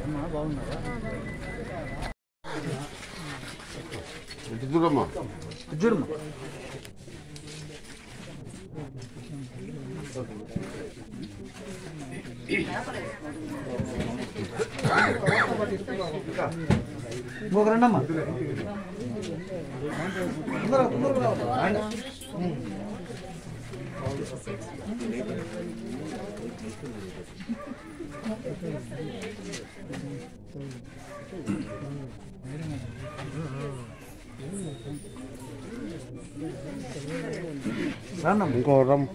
ఇటు చూడమ్మా చూడమ్మా ఇంకొక రండమ్మా తొందరగా తొందరగా రావాలి. రండమ్మా ఇంకో రమ్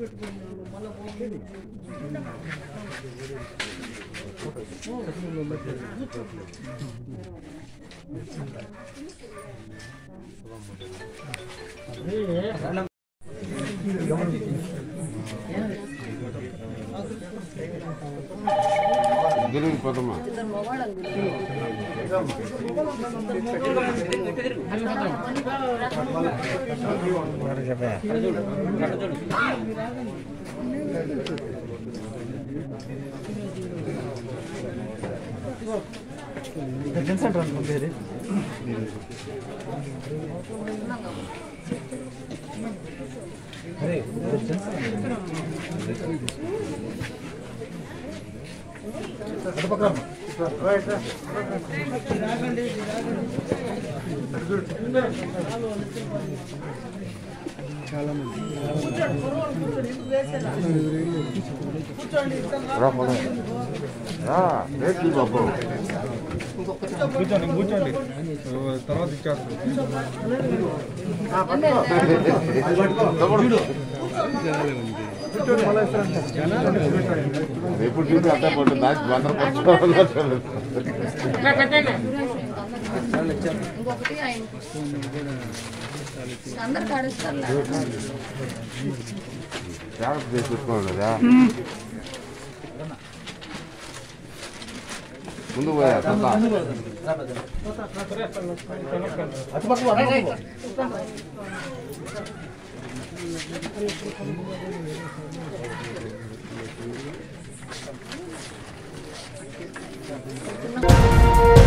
ఇద్దరు పోదమ్మా జెన్సన్ రండి మన పేరు రా పోదాం రా రేట్లు బాబు కూర్చోండి కూర్చోండి తర్వాత ఇచ్చేస్తాను ఎప్పుడు చూసి అడ్డా పట్టు దాచి వందర పట్టుకోవాలి ఇంకొకటి ఆయన అందరు కాడుస్తారు జాగ్రత్త చేసి పెట్టుకోండి కదా ముందు పోయా తాత. అటుపక్క పో, అటుపక్క పో. చిన్న